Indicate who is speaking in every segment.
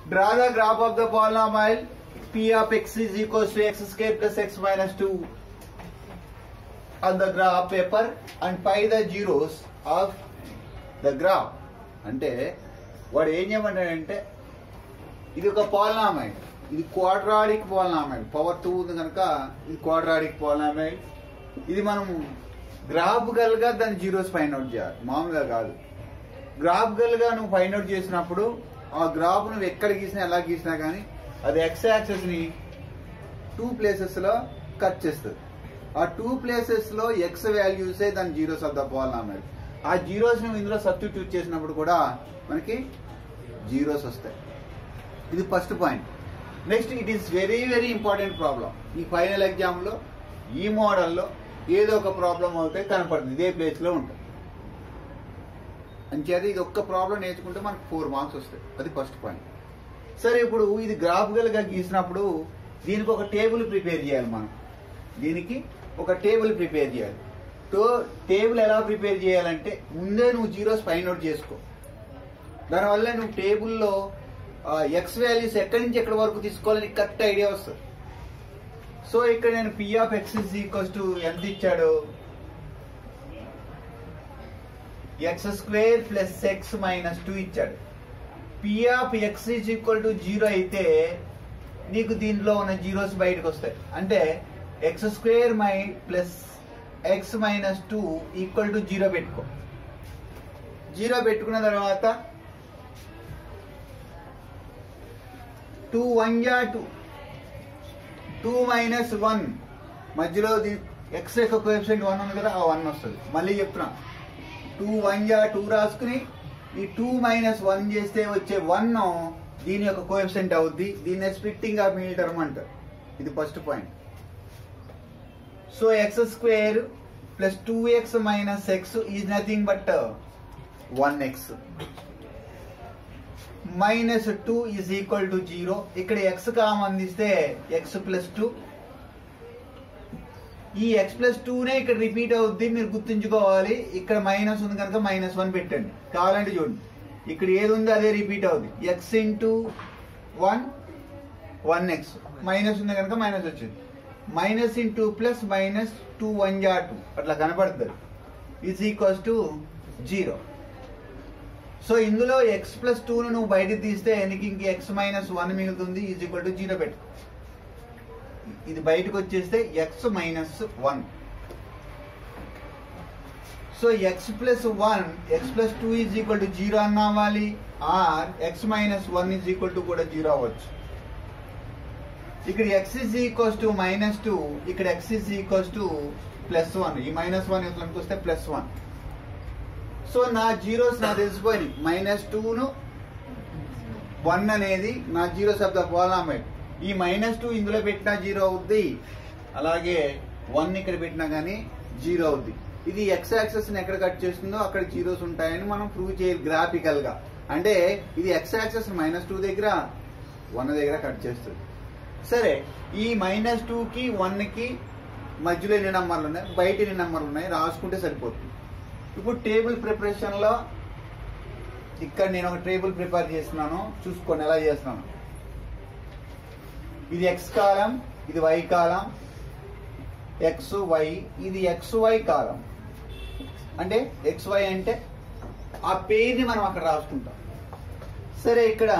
Speaker 1: draw the graph of the polynomial p of x is equals to x square plus x minus 2 on the graph paper and find the zeros of the graph అంటే వాడు ఏం చేయమంటాడంటే ఇది ఒక పాలినామైల్ ఇది క్వాడ్రాడిక్ పాలినామైల్ power two ఉంది కనుక ఇది క్వాడ్రాడిక్ పాలినామైల్ ఇది మనం గ్రాఫికల్ గా దాని జీరోస్ ఫైండ్ అవుట్ చేయాలి మామూలుగా కాదు గ్రాఫికల్ గా నువ్వు ఫైండ్ అవుట్ చేసినప్పుడు ఆ గ్రాఫ్ నువ్వు ఎక్కడ గీసినా ఎలా గీసినా కానీ అది ఎక్స్ యాక్సెస్ ని టూ ప్లేసెస్ లో కట్ చేస్తుంది ఆ టూ ప్లేసెస్ లో ఎక్స్ వాల్యూసే దాని జీరోస్ ఆఫ్ ద పాలినామైల్ ఆ జీరోస్ నువ్వు ఇందులో సబ్స్టిట్యూట్ చేసినప్పుడు కూడా మనకి జీరోస్ వస్తాయి ఇది first point next it is very very important problem ఈ ఫైనల్ ఎగ్జామ్ లో ఈ మోడల్లో ఏదో ఒక ప్రాబ్లం అవుతే కనపడుతుంది ఇదే ప్లేస్ లో ఉంటుంది అంచేది ఇది ఒక్క ప్రాబ్లం నేర్చుకుంటే మనకు ఫోర్ మార్క్స్ వస్తాయి అది ఫస్ట్ పాయింట్ సరే ఇప్పుడు ఇది గ్రాఫికల్ గా గీసినప్పుడు దీనికి ఒక టేబుల్ ప్రిపేర్ చేయాలి మనం దీనికి ఒక టేబుల్ ప్రిపేర్ చేయాలి తో టేబుల్ ఎలా ప్రిపేర్ చేయాలంటే ముందే నువ్వు జీరోస్ ఫైండ్ అవుట్ చేసుకో దానివల్ల నువ్వు టేబుల్లో ఎక్స్ వాల్యూస్ ఎక్కడి నుంచి ఎక్కడి వరకు తీసుకోవాలని కరెక్ట్ ఐడియా వస్తుంది సో ఇక్కడ నేను P of X is equals to ఎంత ఇచ్చాడు X square plus X minus two ఇచ్చాడు P of X is equal to zero అయితే నీకు దీంట్లో ఉన్న జీరోస్ బయటకు వస్తాయి అంటే ఎక్స్ స్క్వేర్ మై plus X minus two equal to zero పెట్టుకో జీరో పెట్టుకున్న తర్వాత టూ వన్ జా టూ టూ మైనస్ వన్ మధ్యలో ఎక్స్ యొక్క కోఎఫిషియంట్ వన్ ఉంది కదా ఆ వన్ వస్తుంది మళ్ళీ చెప్తున్నా టూ వన్ జా టూ రాసుకుని ఈ టూ మైనస్ వన్ చేస్తే వచ్చే వన్ దీని యొక్క కోఎఫిషియంట్ అవుద్ది దీన్ని స్ప్లిట్టింగ్ ఆఫ్ మిడిల్ టర్మ్ అంటారు ఇది first point so X square plus two X minus X is nothing but one X minus two is equal to zero ఇక్కడ ఎక్స్ కామన్ తీస్తే ఎక్స్ ప్లస్ టూ ఈ X plus టూనే ఇక్కడ repeat అవుద్ది మీరు గుర్తుంచుకోవాలి ఇక్కడ మైనస్ ఉంది కనుక మైనస్ వన్ పెట్టండి కావాలంటే చూడండి ఇక్కడ ఏది ఉందో అదే రిపీట్ అవుద్ది X into one one X minus ఉంది కనుక మైనస్ వచ్చింది minus into plus minus two one జా టూ అట్లా కనపడుతుంది is equals to zero so ఇందులో ఎక్స్ ప్లస్ టూను నువ్వు బయటకు తీస్తే నీకు ఇంక ఎక్స్ మైనస్ వన్ మిగులుతుంది ఈజ్ ఈక్వల్ టు జీరో పెట్టు ఇది బయటకు వచ్చేస్తే X minus one so X plus one X plus two is equal to zero అన్న అవ్వాలి or X minus one is equal to కూడా జీరో అవ్వచ్చు ఇక్కడ X is equals to minus two ఇక్కడ X is equals to plus one ఈ minus one ఇట్లకి వస్తే plus one so నా జీరోస్ నాకు తెలిసిపోయినాయి మైనస్ టూను వన్ అనేది నా జీరోస్ ఆఫ్ ద పాలినామైల్ ఈ మైనస్ టూ ఇందులో పెట్టినా జీరో అవుద్ది అలాగే వన్ ఇక్కడ పెట్టినా కానీ జీరో అవుద్ది ఇది ఎక్స్ యాక్సెస్ ఎక్కడ కట్ చేస్తుందో అక్కడ జీరోస్ ఉంటాయని మనం ప్రూవ్ చేయాలి గ్రాఫికల్ గా అంటే ఇది ఎక్స్ యాక్సెస్ మైనస్ టూ దగ్గర వన్ దగ్గర కట్ చేస్తుంది సరే ఈ మైనస్ టూ కి వన్ కి మధ్యలో ఎన్ని నెంబర్లు ఉన్నాయి బయట ఎన్ని నెంబర్లు ఉన్నాయి రాసుకుంటే సరిపోతుంది ఇప్పుడు టేబుల్ ప్రిపరేషన్ లో ఇక్కడ నేను ఒక టేబుల్ ప్రిపేర్ చేస్తున్నాను చూసుకోండి ఎలా చేస్తున్నాను ఇది ఎక్స్ కాలం ఇది వై కాలం ఎక్స్ వై ఇది ఎక్స్ వై కాలం అంటే ఎక్స్ వై అంటే ఆ పేరుని మనం అక్కడ రాసుకుంటాం సరే ఇక్కడ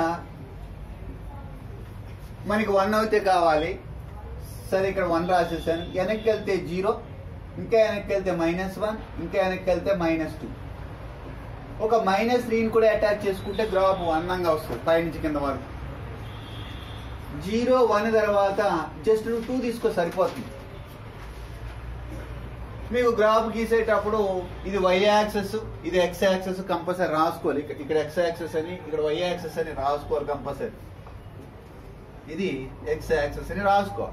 Speaker 1: మనకి వన్ అయితే కావాలి సరే ఇక్కడ వన్ రాసేసాను వెనక్కి వెళ్తే జీరో ఇంకా వెనక్కి వెళ్తే మైనస్ వన్ ఇంకా వెనక్కి వెళ్తే మైనస్ టూ ఒక మైనస్ త్రీని కూడా అటాచ్ చేసుకుంటే గ్రాఫ్ అందంగా వస్తుంది పై నుంచి కింద వరకు జీరో వన్ తర్వాత జస్ట్ నువ్వు టూ తీసుకో సరిపోతుంది మీకు గ్రాఫ్ గీసేటప్పుడు ఇది వై యాక్సెస్ ఇది ఎక్స్ యాక్సెస్ కంపల్సరీ రాసుకోవాలి ఇక్కడ- ఇక్కడ ఎక్స్ యాక్సెస్ అని ఇక్కడ వై యాక్సెస్ అని రాసుకోవాలి కంపల్సరీ ఇది ఎక్స్ యాక్సెస్ అని రాసుకోవాలి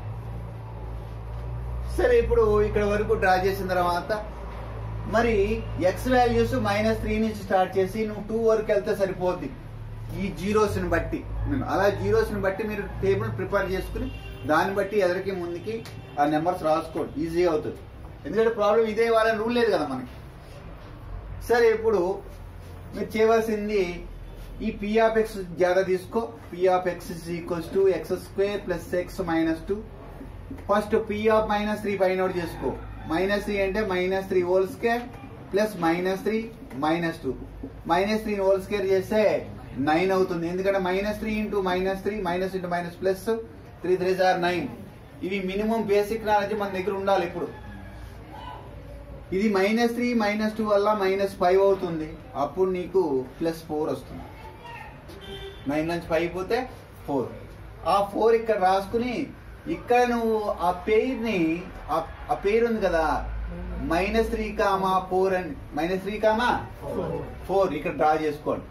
Speaker 1: సరే ఇప్పుడు ఇక్కడ వరకు డ్రా చేసిన తర్వాత మరి ఎక్స్ వాల్యూస్ మైనస్ త్రీ నుంచి స్టార్ట్ చేసి నువ్వు టూ వరకు వెళ్తే సరిపోద్ది ఈ జీరోస్ ని బట్టి నేను అలా జీరోస్ ని బట్టి మీరు టేబుల్ ప్రిపేర్ చేసుకుని దాన్ని బట్టి ఎదరికి ముందుకి ఆ నెంబర్స్ రాసుకోండి ఈజీగా అవుతుంది ఎందుకంటే ప్రాబ్లం ఇదే వాళ్ళని రూల్ లేదు కదా మనకి సరే ఇప్పుడు మీరు చేయవలసింది ఈ పి ఆఫ్ ఎక్స్ జాగ్రత్త తీసుకో P of X is equals to X square plus X minus two first P of minus three పైన ఒకటి చేసుకో మైనస్ త్రీ అంటే minus three whole square plus minus three minus two minus three whole square చేస్తే nine అవుతుంది ఎందుకంటే minus three into minus three minus into minus plus three three or nine ఇవి minimum basic knowledge మన దగ్గర ఉండాలి ఇప్పుడు ఇది మైనస్ త్రీ మైనస్ టూ వల్ల మైనస్ ఫైవ్ అవుతుంది అప్పుడు నీకు ప్లస్ ఫోర్ వస్తుంది నైన్ నుంచి ఫైవ్ పోతే ఫోర్ ఆ ఫోర్ ఇక్కడ రాసుకుని ఇక్కడ నువ్వు ఆ పేరుని ఆ- ఆ పేరు ఉంది కదా మైనస్ త్రీ కామా ఫోర్ అని మైనస్ త్రీ కామా ఫోర్ ఇక్కడ డ్రా చేసుకోండి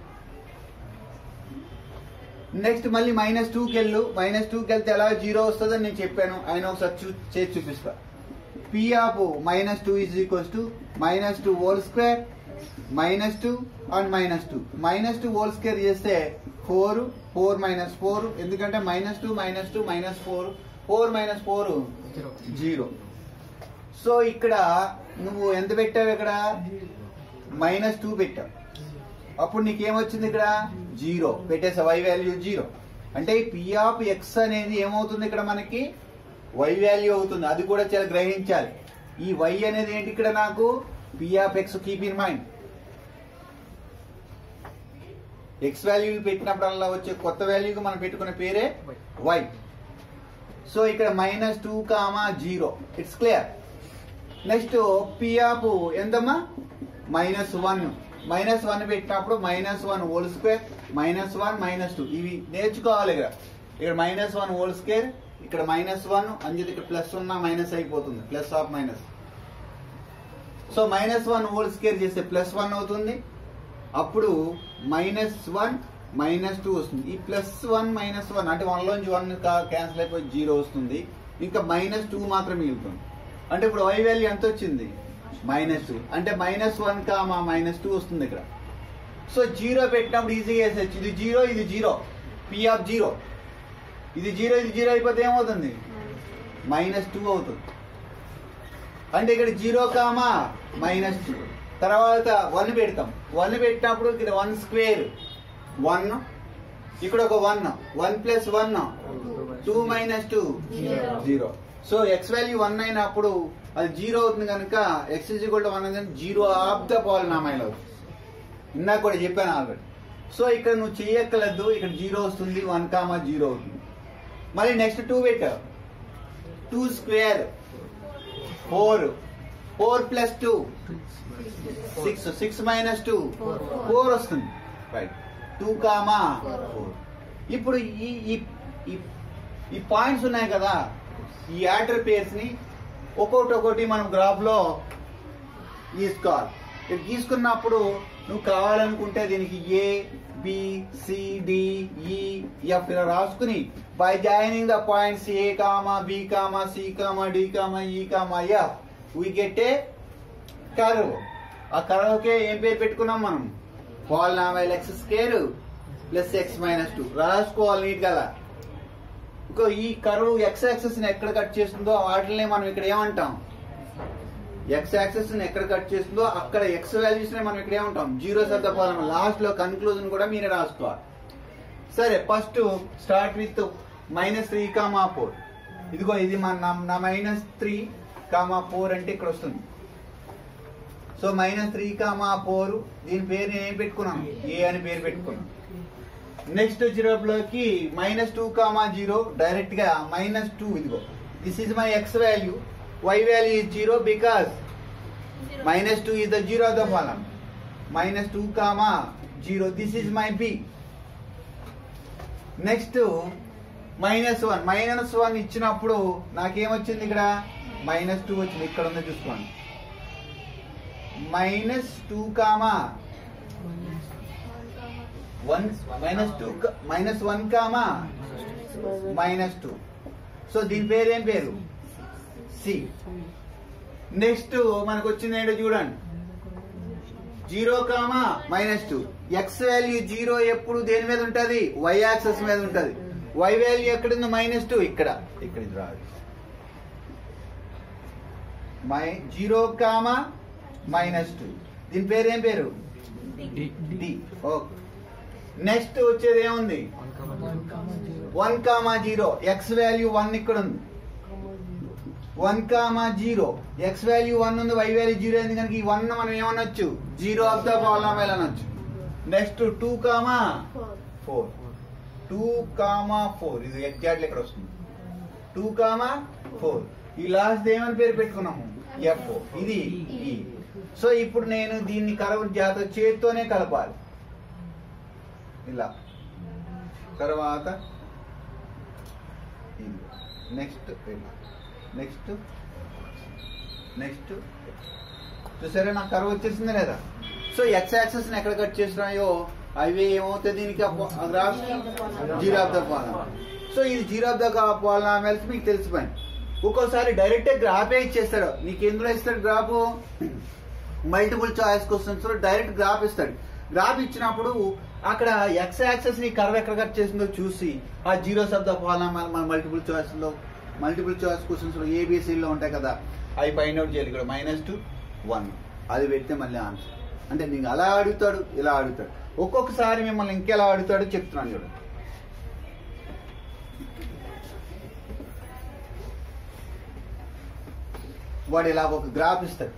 Speaker 1: నెక్స్ట్ మళ్ళీ మైనస్ టూకి వెళ్ళు మైనస్ టూకి వెళ్తే ఎలా జీరో వస్తుందని నేను చెప్పాను ఆయన ఒకసారి చూ చేసి చూపిస్తా P of minus two is equals to minus two whole square minus two and minus two minus two whole square చేస్తే ఫోర్ ఫోర్ మైనస్ ఫోర్ ఎందుకంటే minus two minus two minus four four minus four zero so ఇక్కడ నువ్వు ఎంత పెట్టావు ఇక్కడ minus two పెట్టావు అప్పుడు నీకేమొచ్చింది ఇక్కడ జీరో పెట్టేసా వై వాల్యూ జీరో అంటే ఈ పి ఆఫ్ ఎక్స్ అనేది ఏమవుతుంది ఇక్కడ మనకి వై వాల్యూ అవుతుంది అది కూడా చాలా గ్రహించాలి ఈ వై అనేది ఏంటి ఇక్కడ నాకు P of X keep in mind X value పెట్టినప్పుడల్లా వచ్చే కొత్త వాల్యూకి మనం పెట్టుకునే పేరే వై సో ఇక్కడ minus two comma zero it's clear next P of ఎంతమ్మా మైనస్ వన్ మైనస్ వన్ పెట్టినప్పుడు minus one whole square minus one minus two ఇవి నేర్చుకోవాలి ఇక్కడ ఇక్కడ మైనస్ వన్ హోల్ స్క్వేర్ ఇక్కడ మైనస్ వన్ అంజది ఇక్కడ ప్లస్ ఉన్న మైనస్ అయిపోతుంది plus of minus so minus one whole square చేస్తే ప్లస్ వన్ అవుతుంది అప్పుడు మైనస్ వన్ మైనస్ టూ వస్తుంది ఈ ప్లస్ వన్ మైనస్ వన్ అంటే వన్ లోంచి వన్ క్యాన్సిల్ అయిపోయి జీరో వస్తుంది ఇంకా మైనస్ టూ మాత్రం మిగులుతుంది అంటే ఇప్పుడు వై వాల్యూ ఎంత వచ్చింది మైనస్ టూ అంటే minus one comma minus two వస్తుంది ఇక్కడ సో జీరో పెట్టినప్పుడు ఈజీగా వేసేచ్చు ఇది జీరో ఇది జీరో పి ఆఫ్ జీరో ఇది జీరో ఇది జీరో అయిపోతే ఏమవుతుంది మైనస్ టూ అవుతుంది అంటే ఇక్కడ జీరో కామా మైనస్ టూ తర్వాత వన్ పెడతాం వన్ పెట్టినప్పుడు ఇక్కడ వన్ స్క్వేర్ వన్ ఇక్కడ ఒక one one plus one two minus two zero so X value one అయినప్పుడు అది జీరో అవుతుంది కనుక X is equal to one అనేది జీరో ఆఫ్ ద పాలినామైల్ అవుతుంది ఇందాక కూడా చెప్పాను ఆల్రెడీ సో ఇక్కడ నువ్వు చెయ్యక్కర్లేదు ఇక్కడ జీరో వస్తుంది వన్ కామా జీరో అవుతుంది మళ్ళీ నెక్స్ట్ టూ పెట్టావు two square four four plus two six six minus two four వస్తుంది రైట్ టూ కామా ఫోర్ ఇప్పుడు ఈ ఈ- ఈ- ఈ పాయింట్స్ ఉన్నాయి కదా ఈ యాడర్ పేర్స్ ని ఒక్కొక్కటి ఒక్కొక్కటి మనం గ్రాఫ్ లో గీసుకోవాలి ఇక్కడ గీసుకున్నప్పుడు నువ్వు కావాలనుకుంటే దీనికి A B C D E F ఇలా రాసుకుని by joining the points A comma B comma C comma D comma E comma F we get a curve ఆ కర్వ్కే ఏం పేరు పెట్టుకున్నాం మనం polynomial x square plus X minus two రాసుకోవాలి neat కదా ఇంకో ఈ కర్వ్ ఎక్స్ యాక్సెస్ ని ఎక్కడ కట్ చేస్తుందో వాటిని మనం ఇక్కడ ఏమంటాం ఎక్స్ యాక్సెస్ ని ఎక్కడ కట్ చేస్తుందో అక్కడ ఎక్స్ వాల్యూస్ ని మనం ఇక్కడ ఏమంటాం జీరో శబ్ద పాలన లాస్ట్ లో కన్క్లూజన్ కూడా మీరే రాసుకోవాలి సరే first start with minus three comma four ఇదిగో ఇది మన నా మైనస్ త్రీ కామా ఫోర్ అంటే ఇక్కడ వస్తుంది so minus three comma four దీని పేరు నేను ఏం పెట్టుకున్నాను ఏ అని పేరు పెట్టుకున్నాను నెక్స్ట్ వచ్చేటప్పటికి minus two comma zero direct గా మైనస్ టూ ఇదిగో this is my x value y value is zero because minus two is the zero of the polynomial minus two comma zero this is my B next minus one minus one ఇచ్చినప్పుడు నాకేమొచ్చింది ఇక్కడ minus two వచ్చింది ఇక్కడ ఉంది చూసుకోండి minus two comma one minus two minus one comma minus two so దీని పేరు ఏం పేరు సి నెక్స్ట్ మనకు వచ్చింది ఏంటో చూడండి zero comma minus two x value zero ఎప్పుడు దేని మీద ఉంటది వై యాక్సెస్ మీద ఉంటది వై వాల్యూ ఎక్కడుంది మైనస్ టూ ఇక్కడ ఇక్కడ ఇది రాదు my zero comma minus two దీని పేరు ఏం పేరు డి ఓకే నెక్స్ట్ వచ్చేది ఏముంది one comma zero x value one ఇక్కడ ఉంది one comma zero x value one ఉంది వై వాల్యూ జీరో అయింది కనుక ఈ వన్ మనం ఏమనొచ్చు జీరో ఆఫ్ ద పాలనామైల్ అనొచ్చు next two comma four two comma four ఇది ఎగ్జాక్ట్లీ ఇక్కడ వస్తుంది టూ కామా ఫోర్ ఈ లాస్ట్ ఏమని పేరు పెట్టుకున్నాము ఎఫ్ ఇది ఈ సో ఇప్పుడు నేను దీన్ని కలవ జాత చేత్తోనే కలపాలి ఇలా తర్వాత నెక్స్ట్ నెక్స్ట్ నెక్స్ట్ చూసారా నాకు కర్వ్ వచ్చేసింది లేదా సో ఎక్స్ యాక్సెస్ ఎక్కడ కట్ చేసినాయో అవి ఏమవుతుంది దీనికి graph zero of the polynomial so ఇది జీరో ఆఫ్ ద పాలనామెల్స్ మీకు తెలిసిపోయింది ఒక్కోసారి డైరెక్ట్ గ్రాఫే ఇచ్చేస్తాడు నీకు ఎందులో ఇస్తాడు గ్రాఫ్ మల్టిపుల్ చాయిస్ క్వశ్చన్స్ లో డైరెక్ట్ గ్రాఫ్ ఇస్తాడు గ్రాఫ్ ఇచ్చినప్పుడు అక్కడ ఎక్స్ యాక్సెస్ ని కర్వ్ ఎక్కడ కట్ చేసిందో చూసి ఆ జీరో ఆఫ్ ద పాలనామాల్ మన మల్టిపుల్ చాయిస్ లో మల్టిపుల్ చాయిస్ క్వశ్చన్స్ లో ABC లో ఉంటాయి కదా అవి ఫైండ్ అవుట్ చేయాలి ఇక్కడ మైనస్ టు వన్ అది పెడితే మళ్ళీ ఆన్సర్ అంటే నీకు అలా అడుగుతాడు ఇలా అడుగుతాడు ఒక్కొక్కసారి మిమ్మల్ని ఇంకెలా అడుగుతాడో చెప్తున్నాను చూడండి వాడు ఇలా ఒక గ్రాఫ్ ఇస్తాడు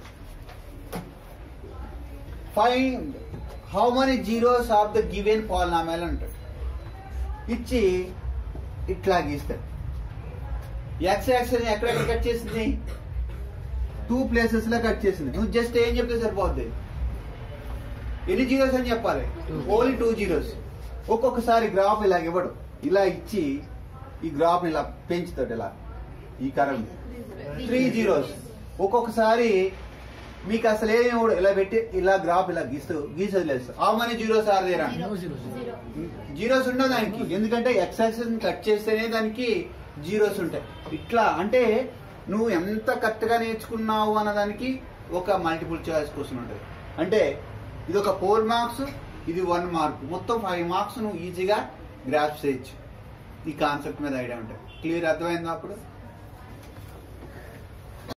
Speaker 1: find how many zeros of the given polynomial అంటాడు ఇచ్చి ఇట్లా గీస్తాడు ఎక్స్ యాక్సెస్ ఎక్కడెక్కడ కట్ చేసింది టూ ప్లేసెస్ లో కట్ చేసింది నువ్వు జస్ట్ ఏం చెప్తే సరిపోద్ది ఎన్ని జీరోస్ అని చెప్పాలి ఓన్లీ టూ జీరోస్ ఒక్కొక్కసారి గ్రాఫ్ ఇలా ఇవ్వడు ఇలా ఇచ్చి ఈ గ్రాఫ్ ఇలా పెంచుతాడు ఇలా ఈ కరెంట్ త్రీ జీరోస్ ఒక్కొక్కసారి మీకు అసలు ఏమి ఇవ్వడు ఇలా పెట్టి ఇలా గ్రాఫ్ ఇలా గీస్తూ గీసి వదిలేస్తాడు ఆ many zeros are there zeros ఉండవు దానికి ఎందుకంటే ఎక్స్ యాక్సెస్ కట్ చేస్తేనే దానికి జీరోస్ ఉంటాయి ఇట్లా అంటే నువ్వు ఎంత కరెక్ట్ గా నేర్చుకున్నావు అన్నదానికి ఒక మల్టిపుల్ చాయిస్ క్వశ్చన్ ఉంటుంది అంటే ఇది ఒక ఫోర్ మార్క్స్ ఇది వన్ మార్క్ మొత్తం ఫైవ్ మార్క్స్ నువ్వు ఈజీగా గ్రాఫ్ చేయొచ్చు ఈ కాన్సెప్ట్ మీద ఐడియా ఉంటాయి క్లియర్ అర్థమైందా అప్పుడు